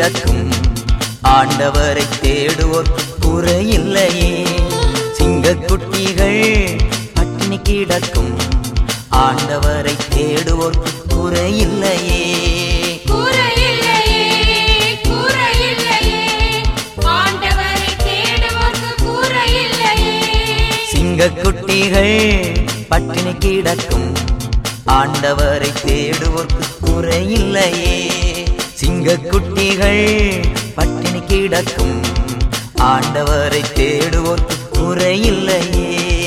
கிடக்கும் ஆண்டவரை தேடுவோர்க்கு குறையில்லையே சிங்கக்குட்டிகள் பட்டினி கிடக்கும் ஆண்டவரை தேடுவோர்க்கு குறையில்லையே குறையில்லையே குறையில்லையே ஆண்டவரை தேடுவோர்க்கு குறையில்லையே சிங்கக்குட்டிகள் பட்டினி கிடக்கும் ஆண்டவரை தேடுவோர்க்கு குறையில்லையே சிங்கக்குட்டிகள் பட்டினி கிடக்கும் ஆண்டவரை தேடுவோர்க்கு குறையில்லையே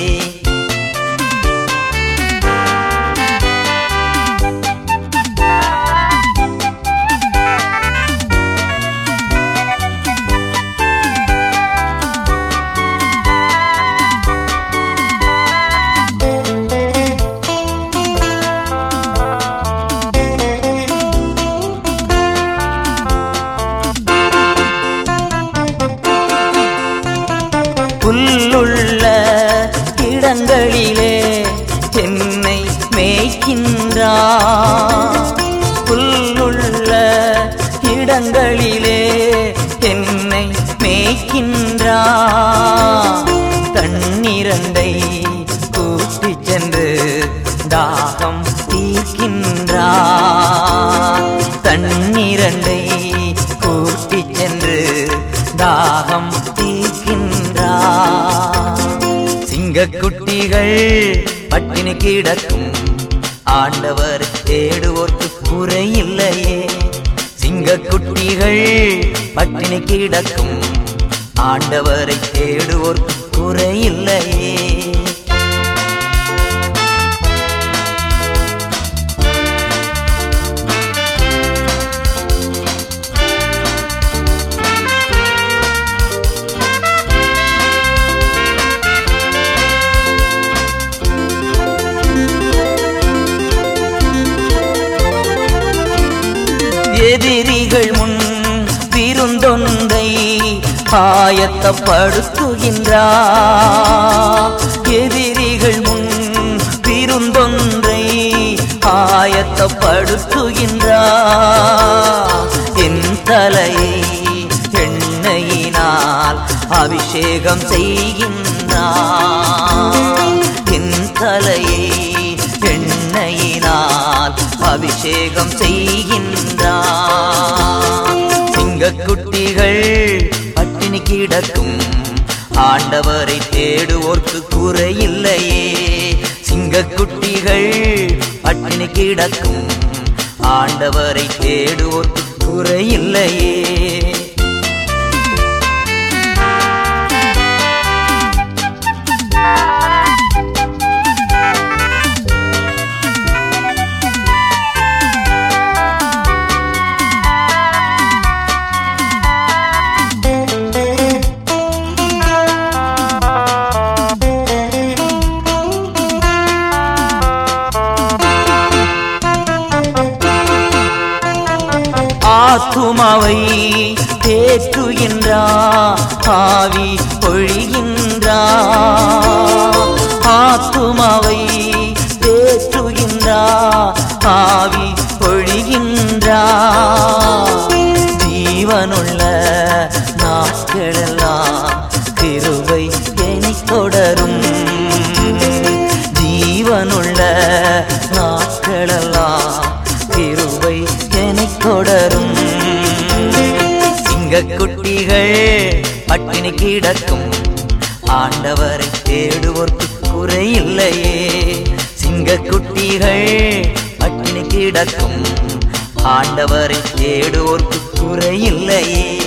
புல்லுள்ள இடங்களிலே என்னை மேய்க்கின்றார் புல்லுள்ள இடங்களிலே என்னை மேய்க்கின்றார் தண்ணீரண்டை கூட்டிச் சென்று தாகம் தீர்க்கின்றார் தண்ணீரண்டை கூட்டிச் சென்று தாகம் தீர்க்கின்றார் சிங்கக்குட்டிகள் பட்டினி கிடக்கும் ஆண்டவர் தேடுவோர்க்கு குறையில்லையே சிங்கக்குட்டிகள் பட்டினி கிடக்கும் ஆண்டவரை தேடுவோர்க்கு குறையில்லையே எதிரிகள் முன் விருந்தொன்றை ஆயத்தப்படுத்துகின்றார் எதிரிகள் முன் விருந்தொன்றை ஆயத்தப்படுத்துகின்றார் என் தலையை எண்ணெயினால் அபிஷேகம் செய்கின்றார் என் தலையை எண்ணெயினால் அபிஷேகம் செய்கின்றார் சிங்கக்குட்டிகள் பட்டினி கிடக்கும் ஆண்டவரை தேடுவோர்க்கு குறையில்லையே சிங்கக்குட்டிகள் பட்டினி கிடக்கும் ஆண்டவரை தேடுவோர்க்கு குறையில்லையே ஆத்துமாவை தேற்றுகின்றா ஆவி பொழிகின்றா ஆத்துமாவை தேற்றுகின்றா ஆவி பொழிகின்றா ஜீவனுள்ள நாட்களெல்லாம் கிருபை என்னை தொடரும் ஜீவனுள்ள நாட்களெல்லாம் கிருபை என்னை தொடரும் சிங்கக்குட்டிகள் பட்டினி கிடக்கும் ஆண்டவரை தேடுவோர்க்கு குறையில்லையே சிங்கக்குட்டிகள் பட்டினி கிடக்கும் ஆண்டவரை தேடுவோர்க்கு குறையில்லையே